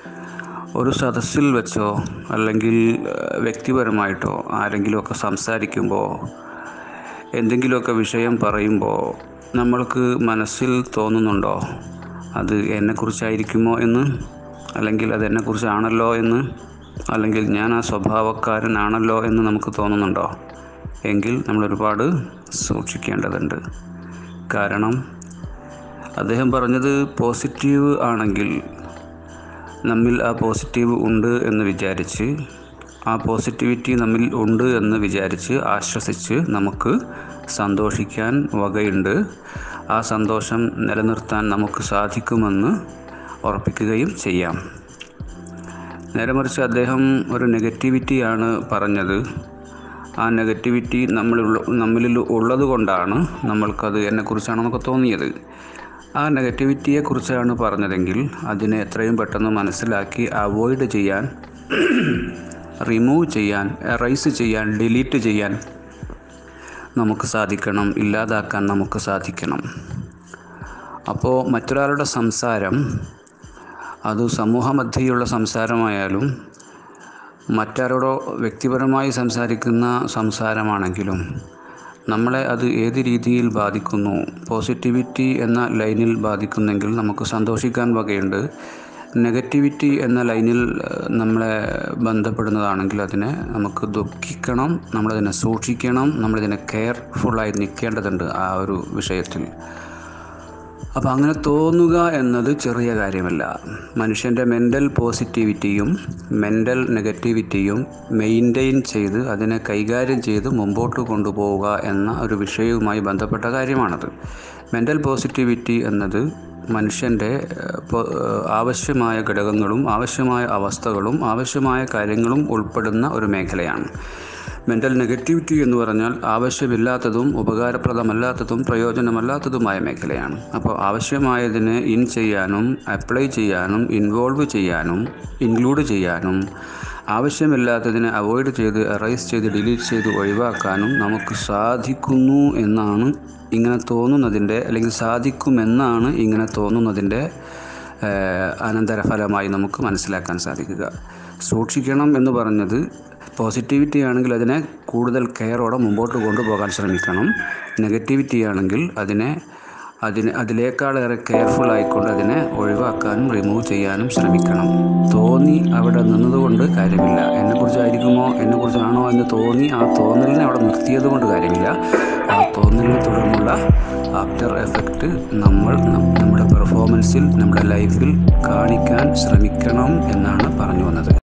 ഒരു സദസ്സിൽ വെച്ചോ അല്ലെങ്കിൽ ഏഹ്, വ്യക്തിപരമായിട്ടോ ആരെങ്കിലുമൊക്കെ സംസാരിക്കുമ്പോൾ എന്തെങ്കിലുമൊക്കെ വിഷയം പറയുമ്പോൾ നമ്മൾക്ക് മനസ്സിൽ തോന്നുന്നുണ്ടോ അത് എന്നെക്കുറിച്ചായിരിക്കുമോ എന്ന് അല്ലെങ്കിൽ അത് എന്നെക്കുറിച്ചാണല്ലോ എന്ന് അല്ലെങ്കിൽ ഞാൻ ആ സ്വഭാവക്കാരനാണല്ലോ എന്ന് നമുക്ക് തോന്നുന്നുണ്ടോ എങ്കിൽ നമ്മൾ ഒരുപാട് സൂക്ഷിക്കേണ്ടതുണ്ട് കാരണം അദ്ദേഹം പറഞ്ഞത് പോസിറ്റീവ് ആണെങ്കിൽ നമ്മിൽ ആ പോസിറ്റീവ് ഉണ്ട് എന്ന് വിചാരിച്ച് ആ പോസിറ്റിവിറ്റി നമ്മിൽ ഉണ്ട് എന്ന് വിചാരിച്ച് ആശ്വസിച്ച് നമുക്ക് സന്തോഷിക്കാൻ വകയുണ്ട് ആ സന്തോഷം നിലനിർത്താൻ നമുക്ക് സാധിക്കുമെന്ന് ഉറപ്പിക്കുകയും ചെയ്യാം നേരെ മറിച്ച് അദ്ദേഹം ഒരു നെഗറ്റിവിറ്റിയാണ് പറഞ്ഞത് ആ നെഗറ്റിവിറ്റി നമ്മളിൽ നമ്മളിൽ ഉള്ളത് കൊണ്ടാണ് നമ്മൾക്കത് എന്നെക്കുറിച്ചാണെന്നൊക്കെ തോന്നിയത് ആ നെഗറ്റിവിറ്റിയെക്കുറിച്ചാണ് പറഞ്ഞതെങ്കിൽ അതിനെ എത്രയും പെട്ടെന്ന് മനസ്സിലാക്കി അവോയ്ഡ് ചെയ്യാൻ റിമൂവ് ചെയ്യാൻ എറൈസ് ചെയ്യാൻ ഡിലീറ്റ് ചെയ്യാൻ നമുക്ക് സാധിക്കണം ഇല്ലാതാക്കാൻ നമുക്ക് സാധിക്കണം അപ്പോൾ മറ്റൊരാളുടെ സംസാരം അത് സമൂഹമധ്യയുള്ള സംസാരമായാലും മറ്റാരോടോ വ്യക്തിപരമായി സംസാരിക്കുന്ന സംസാരമാണെങ്കിലും നമ്മളെ അത് ഏത് രീതിയിൽ ബാധിക്കുന്നു പോസിറ്റിവിറ്റി എന്ന ലൈനിൽ ബാധിക്കുന്നെങ്കിൽ നമുക്ക് സന്തോഷിക്കാൻ വകയുണ്ട് നെഗറ്റിവിറ്റി എന്ന ലൈനിൽ ഏഹ്, നമ്മളെ ബന്ധപ്പെടുന്നതാണെങ്കിൽ അതിനെ നമുക്ക് ദുഃഖിക്കണം നമ്മളതിനെ സൂക്ഷിക്കണം നമ്മളിതിനെ കെയർഫുള്ളായി നിൽക്കേണ്ടതുണ്ട് ആ ഒരു വിഷയത്തിൽ അപ്പോൾ അങ്ങനെ തോന്നുക എന്നത് ചെറിയ കാര്യമല്ല മനുഷ്യൻ്റെ മെൻ്റൽ പോസിറ്റിവിറ്റിയും മെൻ്റൽ നെഗറ്റിവിറ്റിയും മെയിൻറ്റെയിൻ ചെയ്ത് അതിനെ കൈകാര്യം ചെയ്ത് മുമ്പോട്ട് കൊണ്ടുപോവുക എന്ന ഒരു വിഷയവുമായി ബന്ധപ്പെട്ട കാര്യമാണത് മെൻ്റൽ പോസിറ്റിവിറ്റി എന്നത് മനുഷ്യൻ്റെ ഏഹ്, പൊ- ഏഹ്, ആവശ്യമായ ഘടകങ്ങളും ആവശ്യമായ അവസ്ഥകളും ആവശ്യമായ കാര്യങ്ങളും ഉൾപ്പെടുന്ന ഒരു മേഖലയാണ് മെൻ്റൽ നെഗറ്റിവിറ്റി എന്ന് പറഞ്ഞാൽ ആവശ്യമില്ലാത്തതും ഉപകാരപ്രദമല്ലാത്തതും പ്രയോജനമല്ലാത്തതുമായ മേഖലയാണ് അപ്പോൾ ആവശ്യമായതിനെ ഇൻ ചെയ്യാനും അപ്ലൈ ചെയ്യാനും ഇൻവോൾവ് ചെയ്യാനും ഇൻക്ലൂഡ് ചെയ്യാനും ആവശ്യമില്ലാത്തതിനെ അവോയ്ഡ് ചെയ്ത് എറൈസ് ചെയ്ത് ഡിലീറ്റ് ചെയ്ത് ഒഴിവാക്കാനും നമുക്ക് സാധിക്കുന്നു എന്നാണ് ഇങ്ങനെ തോന്നുന്നതിൻ്റെ അല്ലെങ്കിൽ സാധിക്കുമെന്നാണ് ഇങ്ങനെ തോന്നുന്നതിൻ്റെ ഏഹ്, അനന്തരഫലമായി നമുക്ക് മനസ്സിലാക്കാൻ സാധിക്കുക സൂക്ഷിക്കണം എന്ന് പറഞ്ഞത് പോസിറ്റിവിറ്റി ആണെങ്കിൽ അതിനെ കൂടുതൽ കെയറോടെ മുമ്പോട്ട് കൊണ്ടുപോകാൻ ശ്രമിക്കണം നെഗറ്റിവിറ്റി ആണെങ്കിൽ അതിനെ അതിന് അതിലേക്കാളേറെ കെയർഫുൾ ആയിക്കൊണ്ട് അതിനെ ഒഴിവാക്കാനും റിമൂവ് ചെയ്യാനും ശ്രമിക്കണം തോന്നി അവിടെ നിന്നതുകൊണ്ട് കാര്യമില്ല എന്നെക്കുറിച്ചായിരിക്കുമോ എന്നെക്കുറിച്ചാണോ എന്ന് തോന്നി ആ തോന്നലിനെ അവിടെ നിർത്തിയത് കൊണ്ട് കാര്യമില്ല ആ തോന്നലിനെ തുടർന്നുള്ള ആഫ്റ്റർ എഫക്റ്റ് നമ്മൾ നം- നമ്മുടെ പെർഫോമൻസിൽ നമ്മുടെ ലൈഫിൽ കാണിക്കാൻ ശ്രമിക്കണം എന്നാണ് പറഞ്ഞു വന്നത്